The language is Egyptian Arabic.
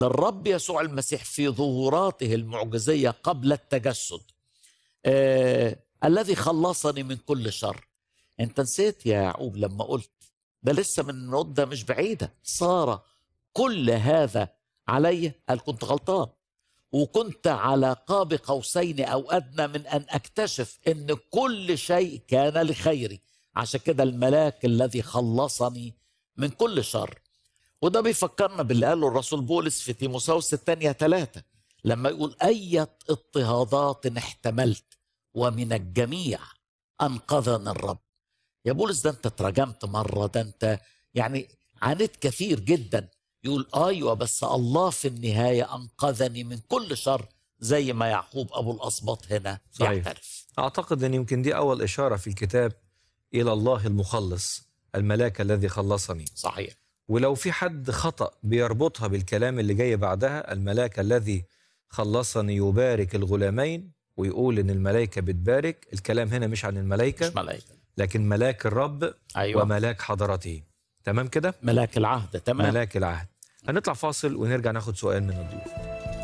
الرب يسوع المسيح في ظهوراته المعجزية قبل التجسد آه الذي خلصني من كل شر انت نسيت يا يعقوب لما قلت ده لسه من مدة مش بعيدة صار كل هذا علي قال كنت غلطان وكنت على قاب قوسين او ادنى من ان اكتشف ان كل شيء كان لخيري عشان كده الملاك الذي خلصني من كل شر وده بيفكرنا باللي قاله الرسول بولس في تيموساوس الثانية ثلاثة لما يقول أية اضطهادات احتملت ومن الجميع أنقذنا الرب يا بولس ده أنت ترجمت مرة ده أنت يعني عانيت كثير جدا يقول أيوة بس الله في النهاية أنقذني من كل شر زي ما يعقوب أبو الأسباط هنا صحيح. يعترف أعتقد أن يمكن دي أول إشارة في الكتاب إلى الله المخلص الملاك الذي خلصني صحيح ولو في حد خطأ بيربطها بالكلام اللي جاي بعدها الملاك الذي خلصني يبارك الغلامين ويقول ان الملائكه بتبارك الكلام هنا مش عن الملائكه مش ملائكة لكن ملاك الرب أيوة وملاك حضرته تمام كده ملاك العهد تمام ملاك العهد هنطلع فاصل ونرجع ناخد سؤال من الضيوف